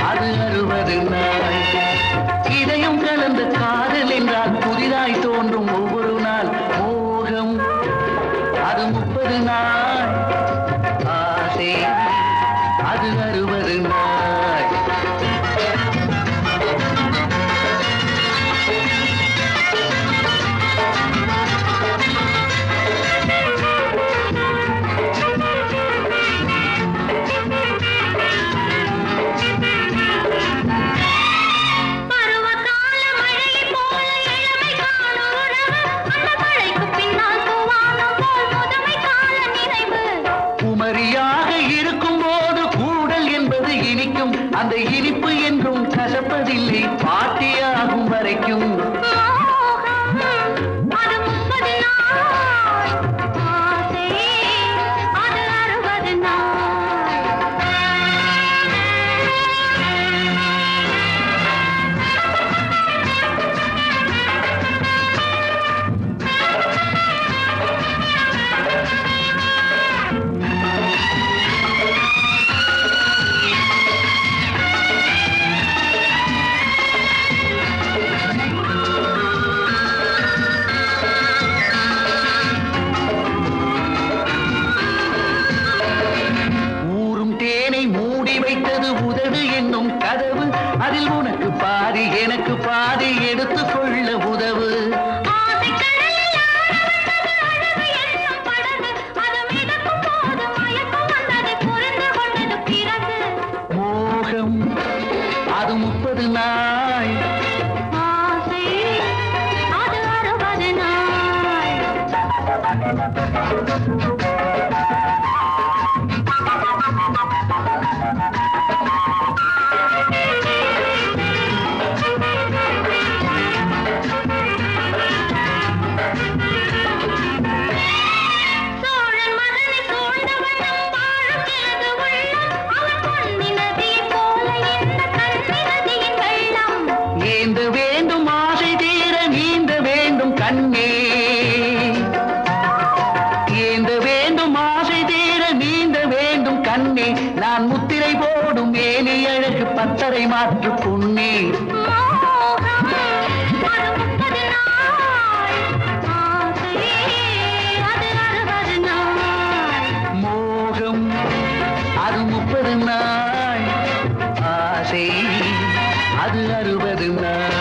அது அறுபது நாள் இதயம் கலந்த காதல் என்றால் புதிதாய் தோன்றும் ஒவ்வொரு நாள் மோகம் அது முப்பது நாள் ஆசை அது அறுபது நாள் பருவகால மழையைப் போல இளமை காணும் உறவு. அந்த மழைக்குப் பின்னால் தூவானம் போல் முதுமை கால நினைவு. குமரியாக இருக்கும் போது கூடல் என்பது இனிக்கும் அந்த இனிப்பு என்றும் கசப்பதில்லை பாட்டியாகும் வரைக்கும் மோகம், அது முப்பது நாள். ஆசை, அது அறுபது நாள். ஊரும் தேனை மூடி வைத்தது உதடு என்னும் கதவு அதில் உனக்கு பாதி எனக்கு பாதி எடுத்துக் கொள்ள உதவு ஆசைக் கடலில் ஆழவந்தது அழகு என்னும் படகு. அது மிதக்கும் போது மயக்கம் வந்தது புரிந்து கொண்டது பிறகு மோகம் அது முப்பது நாள் ஆசை அது அறுபது நாள் சோழன் மகனை சூழ்ந்த வண்ணம் வாழுகிறது உள்ளம் அவன் பொன்னி நதியைப் போல இந்த கண்ணி நதியின் வெள்ளம் ஏந்த வேண்டும் ஆசை தீர நீந்த வேண்டும் கண்ணே ஏந்த வேண்டும் ஆசை தீர நீந்த வேண்டும் கண்ணே நான் முத்திரை போடும் மேனி அழகு பத்தரை மாற்று பொன்னே மோகம் அது முப்பது நாள் ஆசை அது அறுபது நாள் மோகம் அது முப்பது நாள் ஆசை அது அறுபது நாள்